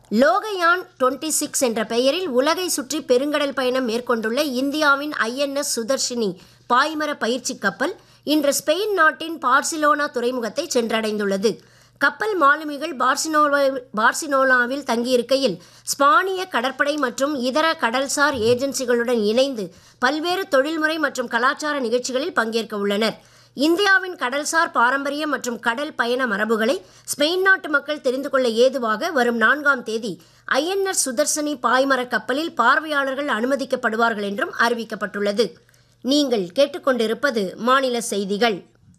லோகயான் 26 six என்ற பெயரில் உலகை சுற்றி பெருங்கடல் பயணம் மேற்கொண்டுள்ள இந்தியாவின் ஐஎன்எஸ் சுதர்ஷினி பாய்மர பயிற்சி கப்பல் இன்று ஸ்பெயின் நாட்டின் பார்சிலோனா துறைமுகத்தை சென்றடைந்துள்ளது கப்பல் மாலுமிகள் பார்சினோவா பார்சிலோனாவில் தங்கியிருக்கையில் ஸ்பானிய கடற்படை மற்றும் இதர கடல்சார் ஏஜென்சிகளுடன் இணைந்து பல்வேறு தொழில்முறை மற்றும் கலாச்சார நிகழ்ச்சிகளில் பங்கேற்க உள்ளனர் இந்தியாவின் கடல்சார் பாரம்பரியம் மற்றும் கடல் பயண மரபுகளை ஸ்பெயின் நாட்டு மக்கள் தெரிந்து கொள்ள ஏதுவாக வரும் நான்காம் தேதி ஐஎன்எஸ் சுதர்சனி பாய்மர கப்பலில் பார்வையாளர்கள் அனுமதிக்கப்படுவார்கள் என்றும் அறிவிக்கப்பட்டுள்ளது நீங்கள் கேட்டுக்கொண்டிருப்பது மாநில செய்திகள்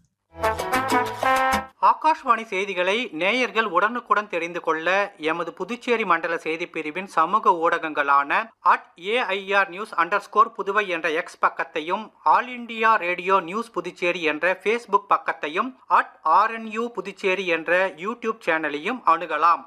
ஆகாஷ்வாணி செய்திகளை நேயர்கள் உடனுக்குடன் தெரிந்து கொள்ள எமது புதுச்சேரி மண்டல செய்திப் பிரிவின் சமூக ஊடகங்களான at AIR news under Puduvai என்ற எக்ஸ் பக்கத்தையும் All India Radio news Puducherry என்ற ஃபேஸ்புக் பக்கத்தையும் அட் ஆர்என்யூ புதுச்சேரி என்ற யூடியூப் சேனலையும் அணுகலாம்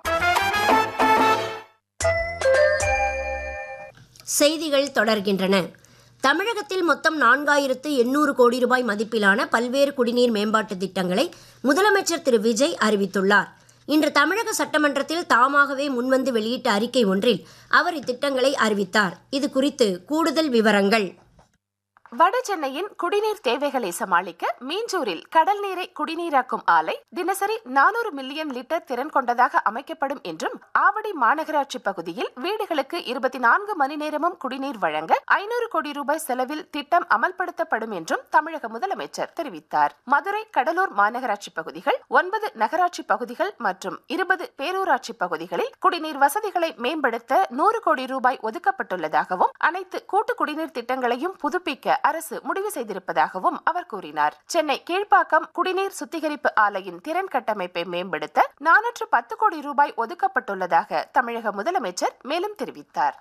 செய்திகள் தொடர்கின்றன தமிழகத்தில் மொத்தம் நான்காயிரத்து எண்ணூறு கோடி ரூபாய் மதிப்பிலான பல்வேறு குடிநீர் மேம்பாட்டு திட்டங்களை முதலமைச்சர் திரு விஜய் அறிவித்துள்ளார் இன்று தமிழக சட்டமன்றத்தில் தாமாகவே முன்வந்து வெளியிட்ட அறிக்கை ஒன்றில் அவர் இத்திட்டங்களை அறிவித்தார் இது குறித்து கூடுதல் விவரங்கள் வட சென்னையின் குடிநீர் தேவைகளை சமாளிக்க மீஞ்சூரில் கடல் நீரை குடிநீராக்கும் ஆலை தினசரி நானூறு மில்லியன் லிட்டர் திறன் கொண்டதாக அமைக்கப்படும் என்றும் ஆவடி மாநகராட்சி பகுதியில் வீடுகளுக்கு இருபத்தி நான்கு மணி நேரமும் குடிநீர் வழங்க ஐநூறு கோடி ரூபாய் செலவில் திட்டம் அமல்படுத்தப்படும் என்றும் தமிழக முதலமைச்சர் தெரிவித்தார் மதுரை கடலூர் மாநகராட்சி பகுதிகள் ஒன்பது நகராட்சி பகுதிகள் மற்றும் இருபது பேரூராட்சி பகுதிகளில் குடிநீர் வசதிகளை மேம்படுத்த நூறு கோடி ரூபாய் ஒதுக்கப்பட்டுள்ளதாகவும் அனைத்து கூட்டு குடிநீர் திட்டங்களையும் புதுப்பிக்க அரசு முடிவு செய்திருப்பதாகவும் அவர் கூறினார் சென்னை கீழ்ப்பாக்கம் குடிநீர் சுத்திகரிப்பு ஆலையின் திறன் கட்டமைப்பை மேம்படுத்த நானூற்று பத்து கோடி ரூபாய் ஒதுக்கப்பட்டுள்ளதாக தமிழக முதலமைச்சர் மேலும் தெரிவித்தார்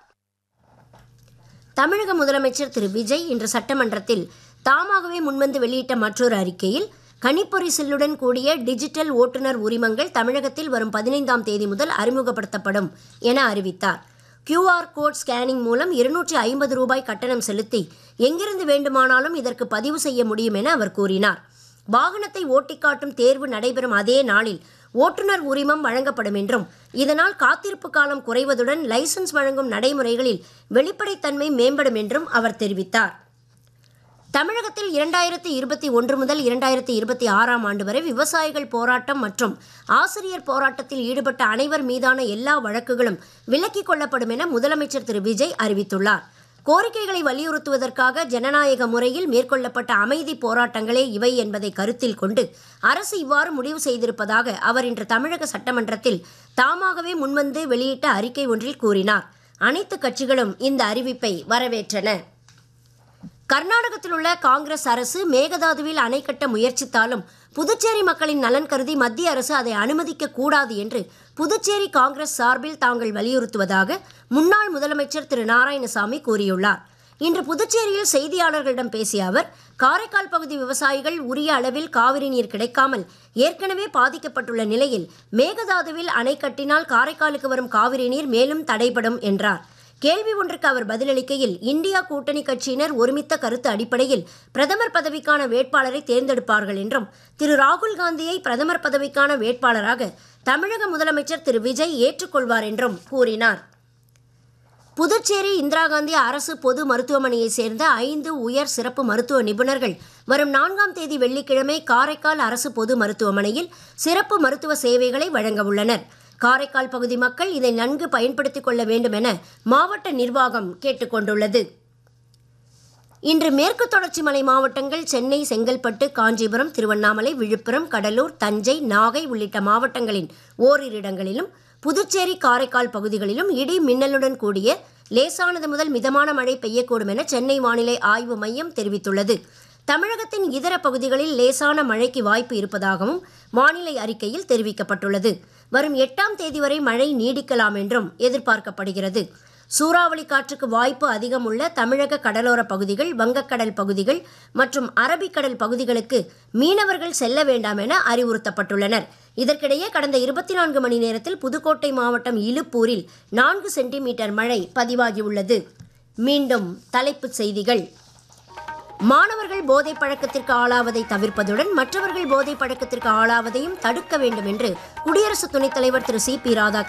தமிழக முதலமைச்சர் திரு விஜய் இன்று சட்டமன்றத்தில் தாமாகவே முன்வந்து வெளியிட்ட மற்றொரு அறிக்கையில் கணிப்பொறி செல்லுடன் கூடிய டிஜிட்டல் ஓட்டுநர் உரிமங்கள் தமிழகத்தில் வரும் பதினைந்தாம் தேதி முதல் அறிமுகப்படுத்தப்படும் என அறிவித்தார் கியூஆர் கோட் ஸ்கேனிங் மூலம் இருநூற்றி ஐம்பது ரூபாய் கட்டணம் செலுத்தி எங்கிருந்து வேண்டுமானாலும் இதற்கு பதிவு செய்ய முடியும் என அவர் கூறினார் வாகனத்தை ஓட்டிக்காட்டும் தேர்வு நடைபெறும் அதே நாளில் ஓட்டுநர் உரிமம் வழங்கப்படும் என்றும் இதனால் காத்திருப்பு காலம் குறைவதுடன் லைசன்ஸ் வழங்கும் நடைமுறைகளில் வெளிப்படைத்தன்மை மேம்படும் என்றும் அவர் தெரிவித்தார் தமிழகத்தில் இரண்டாயிரத்தி இருபத்தி ஒன்று முதல் இரண்டாயிரத்தி இருபத்தி ஆறாம் ஆண்டு வரை விவசாயிகள் போராட்டம் மற்றும் ஆசிரியர் போராட்டத்தில் ஈடுபட்ட அனைவர் மீதான எல்லா வழக்குகளும் விலக்கிக் கொள்ளப்படும் என முதலமைச்சர் திரு விஜய் அறிவித்துள்ளார் கோரிக்கைகளை வலியுறுத்துவதற்காக ஜனநாயக முறையில் மேற்கொள்ளப்பட்ட அமைதி போராட்டங்களே இவை என்பதை கருத்தில் கொண்டு அரசு இவ்வாறு முடிவு செய்திருப்பதாக அவர் இன்று தமிழக சட்டமன்றத்தில் தாமாகவே முன்வந்து வெளியிட்ட அறிக்கை ஒன்றில் கூறினார் அனைத்து கட்சிகளும் இந்த அறிவிப்பை வரவேற்றன கர்நாடகத்தில் உள்ள காங்கிரஸ் அரசு மேகதாதுவில் அணை கட்ட முயற்சித்தாலும் புதுச்சேரி மக்களின் நலன் கருதி மத்திய அரசு அதை அனுமதிக்க கூடாது என்று புதுச்சேரி காங்கிரஸ் சார்பில் தாங்கள் வலியுறுத்துவதாக முன்னாள் முதலமைச்சர் திரு நாராயணசாமி கூறியுள்ளார் இன்று புதுச்சேரியில் செய்தியாளர்களிடம் பேசிய அவர் காரைக்கால் பகுதி விவசாயிகள் உரிய அளவில் காவிரி நீர் கிடைக்காமல் ஏற்கனவே பாதிக்கப்பட்டுள்ள நிலையில் மேகதாதுவில் அணை கட்டினால் காரைக்காலுக்கு வரும் காவிரி நீர் மேலும் தடைபடும் என்றார் கேள்வி ஒன்றுக்கு அவர் பதிலளிக்கையில் இந்தியா கூட்டணி கட்சியினர் ஒருமித்த கருத்து அடிப்படையில் பிரதமர் பதவிக்கான வேட்பாளரை தேர்ந்தெடுப்பார்கள் என்றும் திரு ராகுல் காந்தியை பிரதமர் பதவிக்கான வேட்பாளராக தமிழக முதலமைச்சர் திரு விஜய் ஏற்றுக்கொள்வார் என்றும் கூறினார் புதுச்சேரி இந்திரா காந்தி அரசு பொது மருத்துவமனையைச் சேர்ந்த ஐந்து உயர் சிறப்பு மருத்துவ நிபுணர்கள் வரும் நான்காம் தேதி வெள்ளிக்கிழமை காரைக்கால் அரசு பொது மருத்துவமனையில் சிறப்பு மருத்துவ சேவைகளை வழங்க உள்ளனர் காரைக்கால் பகுதி மக்கள் இதை நன்கு பயன்படுத்திக் கொள்ள வேண்டும் என மாவட்ட நிர்வாகம் கேட்டுக்கொண்டுள்ளது இன்று மேற்கு தொடர்ச்சி மலை மாவட்டங்கள் சென்னை செங்கல்பட்டு காஞ்சிபுரம் திருவண்ணாமலை விழுப்புரம் கடலூர் தஞ்சை நாகை உள்ளிட்ட மாவட்டங்களின் ஓரிரு இடங்களிலும் புதுச்சேரி காரைக்கால் பகுதிகளிலும் இடி மின்னலுடன் கூடிய லேசானது முதல் மிதமான மழை பெய்யக்கூடும் என சென்னை வானிலை ஆய்வு மையம் தெரிவித்துள்ளது தமிழகத்தின் இதர பகுதிகளில் லேசான மழைக்கு வாய்ப்பு இருப்பதாகவும் வானிலை அறிக்கையில் தெரிவிக்கப்பட்டுள்ளது வரும் எட்டாம் தேதி வரை மழை நீடிக்கலாம் என்றும் எதிர்பார்க்கப்படுகிறது சூறாவளி காற்றுக்கு வாய்ப்பு அதிகம் உள்ள தமிழக கடலோர பகுதிகள் வங்கக்கடல் பகுதிகள் மற்றும் அரபிக்கடல் பகுதிகளுக்கு மீனவர்கள் செல்ல வேண்டாம் என அறிவுறுத்தப்பட்டுள்ளனர் இதற்கிடையே கடந்த இருபத்தி நான்கு மணி நேரத்தில் புதுக்கோட்டை மாவட்டம் இலுப்பூரில் நான்கு சென்டிமீட்டர் மழை பதிவாகியுள்ளது மீண்டும் தலைப்புச் செய்திகள் மாணவர்கள் போதை பழக்கத்திற்கு ஆளாவதை தவிர்ப்பதுடன் மற்றவர்கள் போதை பழக்கத்திற்கு ஆளாவதையும் தடுக்க வேண்டும் என்று குடியரசு துணைத் தலைவர் திரு சி பி ராதா